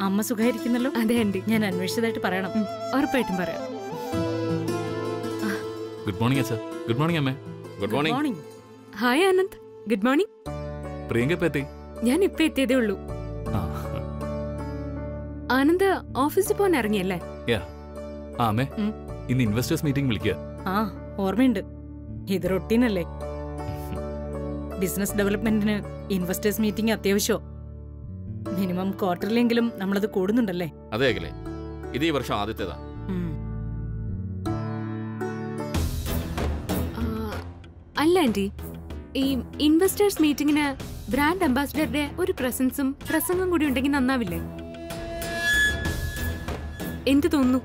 അമ്മ സുഖായിരിക്കുന്നല്ലോ അതെ ആന്റി ഞാൻ അന്വേഷിച്ചതായിട്ട് പറയണം ഉം, ഉറപ്പായിട്ടും പറയാം ഗുഡ് മോർണിംഗ് അച്ഛാ ഗുഡ് മോർണിംഗ് അമ്മേ good morning morning hi Anand good morning Priyanka ഇപ്പൊ എത്തി ഞാൻ ഇപ്പൊ എത്തിയതേ ഉള്ളൂ ആ ആനന്ദ് ഓഫീസിൽ പോകാൻ ഇറങ്ങിയല്ലേ ആ അമ്മേ ഉം. ഇന്ന് ഇൻവെസ്റ്റേഴ്സ് മീറ്റിംഗ് വിളിക്കുക ആ ഓർമ്മയുണ്ട് ഇത് റൊട്ടീനല്ലേ ബിസിനസ് ഡെവലപ്മെന്റിന് ഇൻവെസ്റ്റേഴ്സ് മീറ്റിംഗ് അത്യാവശ്യമോ മിനിമം ക്വാർട്ടറിലെങ്കിലും നമ്മളത് കൂടുന്നുണ്ടല്ലേ അതെ അഖിലേ ഇത് ഈ വർഷം ആദ്യത്തേതാ ഉം. ആ, അല്ല ആന്റി ഈ ഇൻവെസ്റ്റേഴ്സ് മീറ്റിംഗിന് ബ്രാൻഡ് അംബാസിഡറുടെ ഒരു പ്രസൻസും പ്രസംഗം കൂടി ഉണ്ടെങ്കിൽ നന്നാവില്ലേ എന്ത് തോന്നുന്നു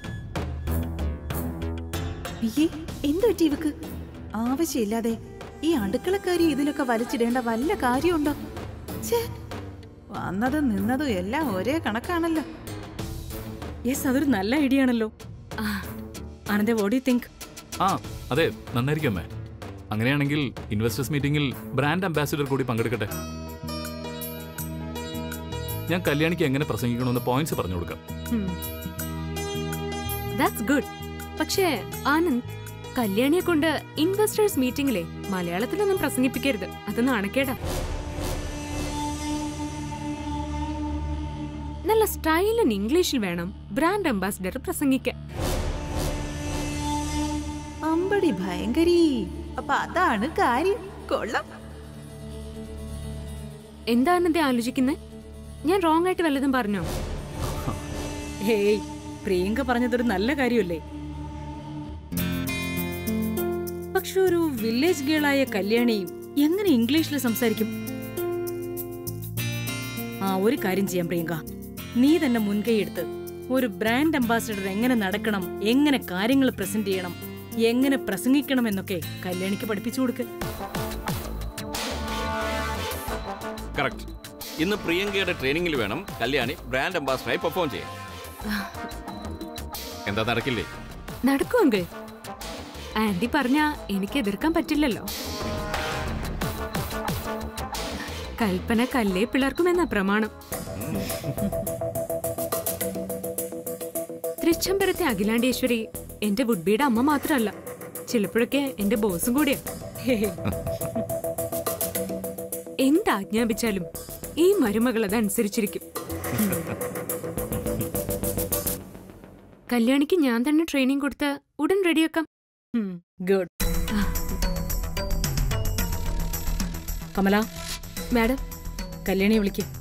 അയ്യേ എന്തു പറ്റി ഇവക്ക് ആവശ്യമില്ലാതെ ഈ അടുക്കളക്കാരി ഇതിലൊക്കെ വലിച്ചിടേണ്ട വല്ല കാര്യമുണ്ടോ ഛേ വന്നതും നിന്നതും എല്ലാം ഒരേ കണക്കാണല്ലോ യെസ് അതൊരു നല്ല ഐഡിയ ആണല്ലോ ആ, ആനന്ദ വോട്ട് യു തിങ്ക് ആ അതെ നന്നായിരിക്കും അമ്മേ അങ്ങനെയാണെങ്കിൽ ഇൻവെസ്റ്റേഴ്സ് മീറ്റിംഗിൽ ബ്രാൻഡ് അംബാസിഡർ കൂടി പങ്കെടുക്കട്ടെ ഞാൻ കല്യാണിക്ക് എങ്ങനെ പ്രസംഗിക്കണമെന്ന് പോയിന്റ്സ് പറഞ്ഞു കൊടുക്കാം ദാറ്റ്സ് ഗുഡ് പക്ഷേ ആനന്ദ് കല്യാണിയെ കൊണ്ട് ഇൻവെസ്റ്റേഴ്സ് മീറ്റിംഗിലെ മലയാളത്തിലൊന്നും പ്രസംഗിപ്പിക്കരുത് അത് നാണക്കേടാ നല്ല സ്റ്റൈലൻ ഇംഗ്ലീഷിൽ വേണം ബ്രാൻഡ് അംബാസിഡർ പ്രസംഗിക്കാൻ അമ്പടി ഭയങ്കരീ അപ്പൊ അതാണ് കാര്യം കൊള്ളാം എന്താ ആനന്ദെ ആലോചിക്കുന്നത് ഞാൻ റോങ് ആയിട്ട് വല്ലതും പറഞ്ഞോ ഹേയ് പ്രിയങ്ക പറഞ്ഞതൊരു നല്ല കാര്യമല്ലേ പക്ഷെ ഒരു വില്ലേജ് ഗേളായ കല്യാണി എങ്ങനെ ഇംഗ്ലീഷിൽ സംസാരിക്കും ആ ഒരു കാര്യം ചെയ്യാം പ്രിയങ്ക നീ തന്നെ മുൻകൈ എടുത്ത് ഒരു ബ്രാൻഡ് അംബാസിഡർ എങ്ങനെ നടക്കണം എങ്ങനെ കാര്യങ്ങൾ പ്രസന്റ് ചെയ്യണം എങ്ങനെ പ്രസംഗിക്കണം എന്നൊക്കെ കല്യാണിക്ക് പഠിപ്പിച്ചു കൊടുക്ക് കറക്റ്റ് ഇന്ന് പ്രിയങ്കയുടെ ട്രെയിനിങ്ങിൽ വേണം കല്യാണി ബ്രാൻഡ് അംബാസിഡറായി പെർഫോം ചെയ്യാൻ എന്താ നടക്കില്ലേ നടക്കും അങ്കിൾ ആന്റി പറഞ്ഞ എനിക്ക് എതിർക്കാൻ പറ്റില്ലല്ലോ കൽപ്പന കല്ലേ പിളർക്കുമെന്ന പ്രമാണം തൃച്ചംബരത്തെ അഖിലാണ്ടേശ്വരി എന്റെ വുഡ്ബിയുടെ അമ്മ മാത്രമല്ല ചിലപ്പോഴൊക്കെ എന്റെ ബോസും കൂടിയാ ഹേ, ഹേ. എന്താജ്ഞാപിച്ചാലും ഈ മരുമകൾ അതനുസരിച്ചിരിക്കും കല്യാണിക്ക് ഞാൻ തന്നെ ട്രെയിനിങ് കൊടുത്ത് ഉടൻ റെഡിയാക്കാം ഉം, ഗുഡ് കമല മാഡം കല്യാണിയെ വിളിക്ക്